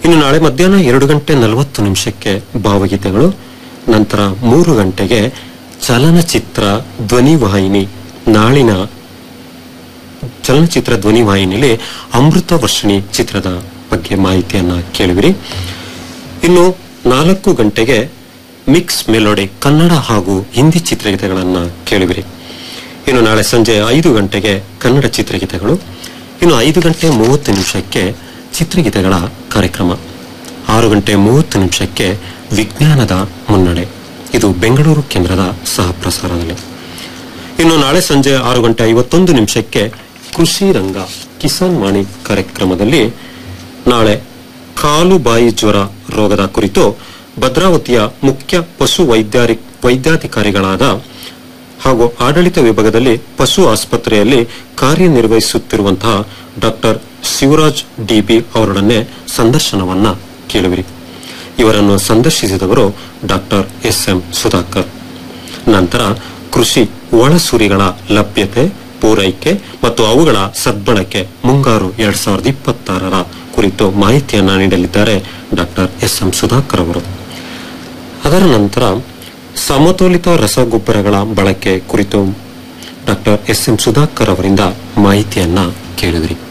ಇನ್ನು ನಾಳೆ ಮಧ್ಯಾಹ್ನ ಎರಡು ಗಂಟೆ ನಲವತ್ತು ನಿಮಿಷಕ್ಕೆ ಭಾವಗೀತೆಗಳು ನಂತರ ಮೂರು ಗಂಟೆಗೆ ಚಲನಚಿತ್ರ ಧ್ವನಿವಾಹಿನಿ ನಾಳಿನ ಚಲನಚಿತ್ರ ಧ್ವನಿವಾಹಿನಿಯಲ್ಲಿ ಅಮೃತ ವರ್ಷಿಣಿ ಚಿತ್ರದ ಬಗ್ಗೆ ಮಾಹಿತಿಯನ್ನ ಕೇಳುವಿರಿ ಇನ್ನು ನಾಲ್ಕು ಗಂಟೆಗೆ ಮಿಕ್ಸ್ ಮೆಲೋಡಿ ಕನ್ನಡ ಹಾಗೂ ಹಿಂದಿ ಚಿತ್ರಗೀತೆಗಳನ್ನ ಕೇಳುವಿರಿ ಇನ್ನು ನಾಳೆ ಸಂಜೆ ಐದು ಗಂಟೆಗೆ ಕನ್ನಡ ಚಿತ್ರಗೀತೆಗಳು ಇನ್ನು ಐದು ಗಂಟೆ ಮೂವತ್ತು ನಿಮಿಷಕ್ಕೆ ಚಿತ್ರಗೀತೆಗಳ ಕಾರ್ಯಕ್ರಮ ಆರು ಗಂಟೆ ಮೂವತ್ತು ನಿಮಿಷಕ್ಕೆ ವಿಜ್ಞಾನದ ಮುನ್ನಡೆ ಇದು ಬೆಂಗಳೂರು ಕೇಂದ್ರದ ಸಹ ಪ್ರಸಾರದಲ್ಲಿ ಇನ್ನು ನಾಳೆ ಸಂಜೆ ಆರು ಗಂಟೆ ಐವತ್ತೊಂದು ನಿಮಿಷಕ್ಕೆ ಕೃಷಿ ರಂಗ ಕಿಸಾನ್ ವಾಣಿ ಕಾರ್ಯಕ್ರಮದಲ್ಲಿ ನಾಳೆ ಕಾಲು ಬಾಯಿ ಜ್ವರ ರೋಗದ ಕುರಿತು ಭದ್ರಾವತಿಯ ಮುಖ್ಯ ಪಶು ವೈದ್ಯಾರಿ ವೈದ್ಯಾಧಿಕಾರಿಗಳಾದ ಹಾಗೂ ಆಡಳಿತ ವಿಭಾಗದಲ್ಲಿ ಪಶು ಆಸ್ಪತ್ರೆಯಲ್ಲಿ ಕಾರ್ಯನಿರ್ವಹಿಸುತ್ತಿರುವಂತಹ ಡಾಕ್ಟರ್ ಶಿವರಾಜ್ ಡಿಬಿ ಅವರೊಡನೆ ಸಂದರ್ಶನವನ್ನ ಕೇಳುವಿರಿ ಇವರನ್ನು ಸಂದರ್ಶಿಸಿದವರು ಡಾಕ್ಟರ್ ಎಸ್ ಎಂ ಸುಧಾಕರ್ ನಂತರ ಕೃಷಿ ಒಳಸುರಿಗಳ ಲಭ್ಯತೆ ಪೂರೈಕೆ ಮತ್ತು ಅವುಗಳ ಸದ್ಬಳಕೆ ಮುಂಗಾರು ಎರಡ್ ಸಾವಿರದ ಇಪ್ಪತ್ತಾರರ ಕುರಿತು ಮಾಹಿತಿಯನ್ನ ನೀಡಲಿದ್ದಾರೆ ಡಾಕ್ಟರ್ ಎಸ್ ಎಂ ಸುಧಾಕರ್ ಅವರು ಅದರ ನಂತರ ಸಮತೋಲಿತ ರಸಗೊಬ್ಬರಗಳ ಬಳಕೆ ಕುರಿತು ಡಾಕ್ಟರ್ ಎಸ್ ಎಂ ಸುಧಾಕರ್ ಅವರಿಂದ ಮಾಹಿತಿಯನ್ನ ಕೇಳಿದ್ರಿ